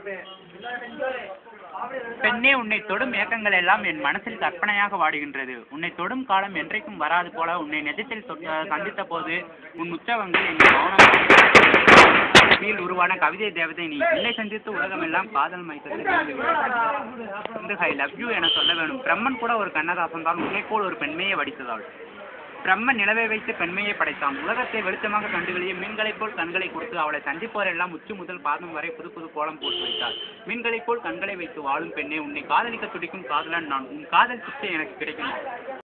பெண்ணே உன்னை தொடும் ஏக்கங்கள் எல்லாம் என் மனசில் கற்பனையாக வாடுகின்றது உன்னை தொடும் காலம் என்றைக்கும் வராது போல உன்னை நிஜத்தில் தொட்ட- சந்தித்த போது உன் உற்சவங்கள் என் மௌனத்தில் உருவான கவிதை தேவதை நீ இல்லை சந்தித்து உலகமெல்லாம் காதல் மைத்தது ஐ லவ் யூ என சொல்ல வேணும் பிரம்மன் கூட ஒரு கண்ணதாசன் தான் உன்னை போல் ஒரு பெண்மையை வடித்ததாள் பிரம்மன் நிலவை வைத்து பெண்மையை படைத்தான் உலகத்தை வெளிச்சமாக கண்டுகளிய மீன்களைப் போல் கண்களை கொடுத்து அவளை சந்திப்போரெல்லாம் உச்சி முதல் பாதம் வரை புது புது கோலம் போட்டு வைத்தாள் மீன்களைப் போல் கண்களை வைத்து வாழும் பெண்ணே உன்னை காதலிக்க துடிக்கும் காதலன் நான் உன் காதல் சிச்சை எனக்கு கிடைக்கும்